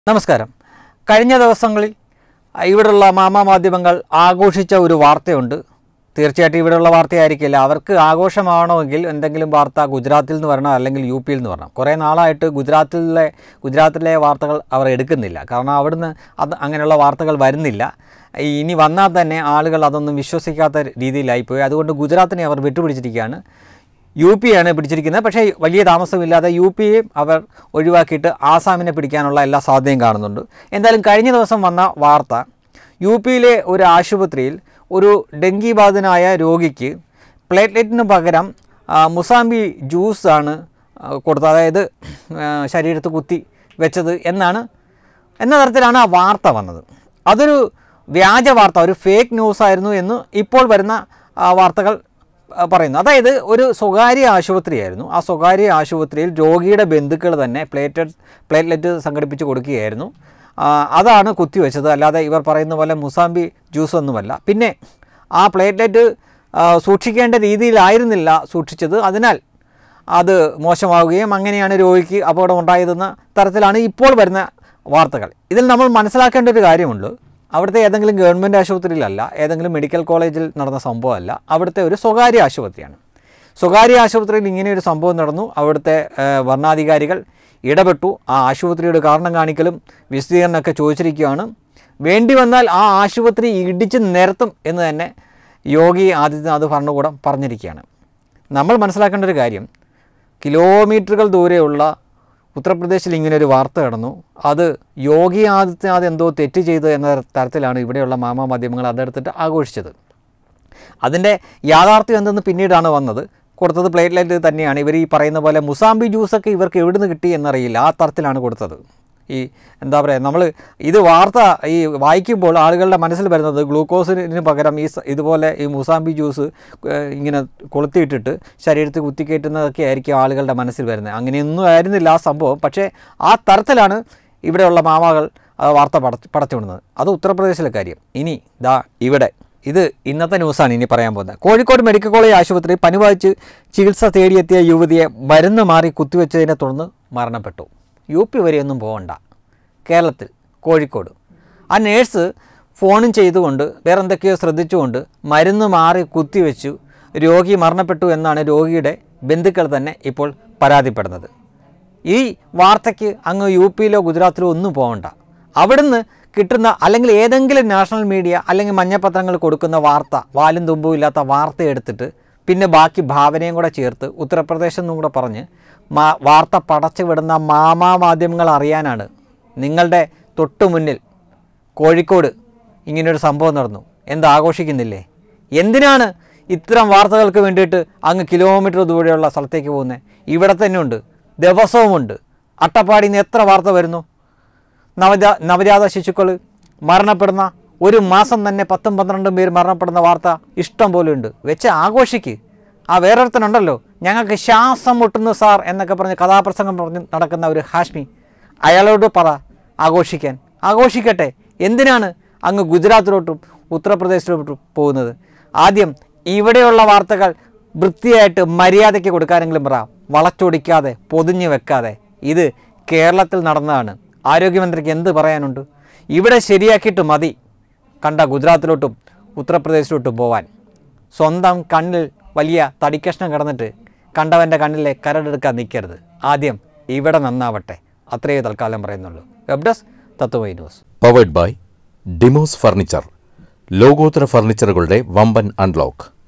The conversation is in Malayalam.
നമസ്കാരം കഴിഞ്ഞ ദിവസങ്ങളിൽ ഇവിടെയുള്ള മാമാ മാധ്യമങ്ങൾ ആഘോഷിച്ച ഒരു വാർത്തയുണ്ട് തീർച്ചയായിട്ടും ഇവിടെയുള്ള വാർത്തയായിരിക്കില്ല അവർക്ക് ആഘോഷമാവണമെങ്കിൽ എന്തെങ്കിലും വാർത്ത ഗുജറാത്തിൽ നിന്ന് വരണം അല്ലെങ്കിൽ യു പിയിൽ നിന്ന് വരണം കുറേ നാളായിട്ട് ഗുജറാത്തിലെ ഗുജറാത്തിലെ വാർത്തകൾ അവർ എടുക്കുന്നില്ല കാരണം അവിടുന്ന് അത് അങ്ങനെയുള്ള വാർത്തകൾ വരുന്നില്ല ഈ ഇനി വന്നാൽ തന്നെ ആളുകൾ അതൊന്നും വിശ്വസിക്കാത്ത രീതിയിലായിപ്പോയി അതുകൊണ്ട് ഗുജറാത്തിനെ അവർ വിട്ടുപിടിച്ചിരിക്കുകയാണ് യു പി ആണ് പിടിച്ചിരിക്കുന്നത് പക്ഷേ വലിയ താമസമില്ലാതെ യു പിയെയും അവർ ഒഴിവാക്കിയിട്ട് ആസാമിനെ പിടിക്കാനുള്ള എല്ലാ സാധ്യതയും കാണുന്നുണ്ട് എന്തായാലും കഴിഞ്ഞ ദിവസം വന്ന വാർത്ത യു പിയിലെ ഒരു ആശുപത്രിയിൽ ഒരു ഡെങ്കി ബാധിതനായ രോഗിക്ക് പ്ലേറ്റ്ലെറ്റിന് പകരം ആ, മുസാമ്പി ജ്യൂസാണ് ആ, കൊടുത്തത് അതായത് ആ, ശരീരത്ത് കുത്തി വെച്ചത് എന്നാണ് എന്ന തരത്തിലാണ് ആ വാർത്ത വന്നത് അതൊരു വ്യാജ വാർത്ത ഒരു ഫേക്ക് ന്യൂസ് ആയിരുന്നു എന്ന് ഇപ്പോൾ വരുന്ന ആ, വാർത്തകൾ ആ, പറയുന്നു അതായത് ഒരു സ്വകാര്യ ആശുപത്രിയായിരുന്നു ആ സ്വകാര്യ ആശുപത്രിയിൽ രോഗിയുടെ ബന്ധുക്കൾ തന്നെ പ്ലേറ്റഡ് പ്ലേറ്റ്ലെറ്റ് സംഘടിപ്പിച്ച് കൊടുക്കുകയായിരുന്നു ആ, അതാണ് കുത്തിവെച്ചത് അല്ലാതെ ഇവർ പറയുന്ന പോലെ മുസാമ്പി ജ്യൂസ് ഒന്നുമല്ല പിന്നെ ആ പ്ലേറ്റ്ലെറ്റ് ആ, സൂക്ഷിക്കേണ്ട രീതിയിലായിരുന്നില്ല സൂക്ഷിച്ചത് അതിനാൽ അത് മോശമാവുകയും അങ്ങനെയാണ് രോഗിക്ക് അപകടം ഉണ്ടായതെന്ന തരത്തിലാണ് ഇപ്പോൾ വരുന്ന വാർത്തകൾ ഇതിൽ നമ്മൾ മനസ്സിലാക്കേണ്ട ഒരു കാര്യമുണ്ട് അവിടുത്തെ ഏതെങ്കിലും ഗവൺമെൻറ് ആശുപത്രിയിലല്ല ഏതെങ്കിലും മെഡിക്കൽ കോളേജിൽ നടന്ന സംഭവമല്ല അവിടുത്തെ ഒരു സ്വകാര്യ ആശുപത്രിയാണ് സ്വകാര്യ ആശുപത്രിയിൽ ഇങ്ങനെ ഒരു സംഭവം നടന്നു അവിടുത്തെ ഏഹ്, ഭരണാധികാരികൾ ഇടപെട്ടു ആ ആശുപത്രിയുടെ കാരണം കാണിക്കലും വിശദീകരണമൊക്കെ ചോദിച്ചിരിക്കുകയാണ് വേണ്ടി വന്നാൽ ആ ആശുപത്രി ഇടിച്ച് നിരത്തും എന്ന് തന്നെ യോഗി ആദിത്യനാഥ് ഭരണകൂടം പറഞ്ഞിരിക്കുകയാണ് നമ്മൾ മനസ്സിലാക്കേണ്ട ഒരു കാര്യം കിലോമീറ്ററുകൾ ദൂരെയുള്ള ഉത്തർപ്രദേശിൽ ഇങ്ങനെ ഒരു വാർത്ത കടന്നു അത് യോഗി ആദിത്യനാഥ് എന്തോ തെറ്റ് ചെയ്തു എന്ന തരത്തിലാണ് ഇവിടെയുള്ള മാമാ മാധ്യമങ്ങൾ അതെടുത്തിട്ട് ആഘോഷിച്ചത് അതിൻ്റെ യാഥാർത്ഥ്യം എന്തെന്ന് പിന്നീടാണ് വന്നത് കൊടുത്തത് പ്ലേറ്റ്ലെറ്റ് തന്നെയാണ് ഇവർ ഈ പറയുന്ന പോലെ മുസാമ്പി ജ്യൂസൊക്കെ ഇവർക്ക് എവിടുന്ന് കിട്ടി എന്നറിയില്ല ആ തരത്തിലാണ് കൊടുത്തത് ഈ എന്താ പറയുക നമ്മൾ ഇത് വാർത്ത ഈ വായിക്കുമ്പോൾ ആളുകളുടെ മനസ്സിൽ വരുന്നത് ഗ്ലൂക്കോസിന് പകരം ഈ സ- ഇതുപോലെ ഈ മുസാമ്പി ജ്യൂസ് ഏഹ്, ഇങ്ങനെ കൊളുത്തിയിട്ടിട്ട് ശരീരത്തിൽ കുത്തിക്കയറ്റുന്നതൊക്കെ ആയിരിക്കും ആളുകളുടെ മനസ്സിൽ വരുന്നത് അങ്ങനെയൊന്നും ആയിരുന്നില്ല ആ സംഭവം പക്ഷേ ആ തരത്തിലാണ് ഇവിടെയുള്ള മാമാകൾ ആ വാർത്ത പടച്ച് പടച്ചുവിടുന്നത് അത് ഉത്തർപ്രദേശിലെ കാര്യം ഇനി ദാ ഇവിടെ ഇത് ഇന്നത്തെ ന്യൂസാണ് ഇനി പറയാൻ പോകുന്നത് കോഴിക്കോട് മെഡിക്കൽ കോളേജ് ആശുപത്രി പനി ബാധിച്ച് ചികിത്സ തേടിയെത്തിയ യുവതിയെ മരുന്ന് മാറി കുത്തിവെച്ചതിനെ തുടർന്ന് മരണപ്പെട്ടു യു പി വരെയൊന്നും പോകണ്ട കേരളത്തിൽ കോഴിക്കോട് ആ നേഴ്സ് ഫോണും ചെയ്തുകൊണ്ട് വേറെ എന്തൊക്കെയോ ശ്രദ്ധിച്ചുകൊണ്ട് മരുന്ന് മാറി കുത്തിവെച്ചു രോഗി മരണപ്പെട്ടു എന്നാണ് രോഗിയുടെ ബന്ധുക്കൾ തന്നെ ഇപ്പോൾ പരാതിപ്പെടുന്നത് ഈ വാർത്തയ്ക്ക് അങ്ങ് യു പിയിലോ ഗുജറാത്തിലോ ഒന്നും പോകണ്ട അവിടുന്ന് കിട്ടുന്ന അല്ലെങ്കിൽ ഏതെങ്കിലും നാഷണൽ മീഡിയ അല്ലെങ്കിൽ മഞ്ഞപ്പത്രങ്ങൾ കൊടുക്കുന്ന വാർത്ത വാലും തുമ്പും ഇല്ലാത്ത വാർത്ത എടുത്തിട്ട് പിന്നെ ബാക്കി ഭാവനയും കൂടെ ചേർത്ത് ഉത്തർപ്രദേശ് എന്നും കൂടെ പറഞ്ഞ് മാ വാർത്ത പടച്ചു വിടുന്ന മാമാ മാധ്യമങ്ങൾ അറിയാനാണ് നിങ്ങളുടെ തൊട്ടു മുന്നിൽ കോഴിക്കോട് ഇങ്ങനൊരു സംഭവം നടന്നു എന്താ ആഘോഷിക്കുന്നില്ലേ എന്തിനാണ് ഇത്തരം വാർത്തകൾക്ക് വേണ്ടിയിട്ട് അങ്ങ് കിലോമീറ്റർ ദൂരെയുള്ള സ്ഥലത്തേക്ക് പോകുന്നത് ഇവിടെ തന്നെ ഉണ്ട് ദിവസവുമുണ്ട് അട്ടപ്പാടിയിൽ നിന്ന് എത്ര വാർത്ത വരുന്നു നവജാ നവജാത ശിശുക്കൾ മരണപ്പെടുന്ന ഒരു മാസം തന്നെ പത്തും പന്ത്രണ്ടും പേര് മരണപ്പെടുന്ന വാർത്ത ഇഷ്ടം പോലെ ഉണ്ട് വെച്ച് ആഘോഷിക്ക് ആ വേറൊരുത്തനുണ്ടല്ലോ ഞങ്ങൾക്ക് ശ്വാസം മുട്ടുന്നു സാർ എന്നൊക്കെ പറഞ്ഞ് കഥാപ്രസംഗം പറഞ്ഞ് നടക്കുന്ന ഒരു ഹാഷ്മി അയാളോട് പറ ആഘോഷിക്കാൻ ആഘോഷിക്കട്ടെ എന്തിനാണ് അങ്ങ് ഗുജറാത്തിലോട്ടും ഉത്തർപ്രദേശിലോട്ടും പോകുന്നത് ആദ്യം ഇവിടെയുള്ള വാർത്തകൾ വൃത്തിയായിട്ട് മര്യാദയ്ക്ക് കൊടുക്കാനെങ്കിലും പറ വളച്ചൊടിക്കാതെ പൊതിഞ്ഞു വെക്കാതെ ഇത് കേരളത്തിൽ നടന്നതാണ് ആരോഗ്യമന്ത്രിക്ക് എന്ത് പറയാനുണ്ട് ഇവിടെ ശരിയാക്കിയിട്ട് മതി കണ്ട ഗുജറാത്തിലോട്ടും ഉത്തർപ്രദേശിലോട്ടും പോവാൻ സ്വന്തം കണ്ണിൽ വലിയ തടിക്കഷ്ണം കിടന്നിട്ട് കണ്ടവൻ്റെ കണ്ണിലെ കരടെടുക്കാൻ നിൽക്കരുത് ആദ്യം ഇവിടെ നന്നാവട്ടെ അത്രയേ തൽക്കാലം പറയുന്നുള്ളൂ web desk Tatwamayi news powered by Demos furniture ലോകോത്തര ഫർണിച്ചറുകളുടെ വമ്പൻ അൺലോക്ക്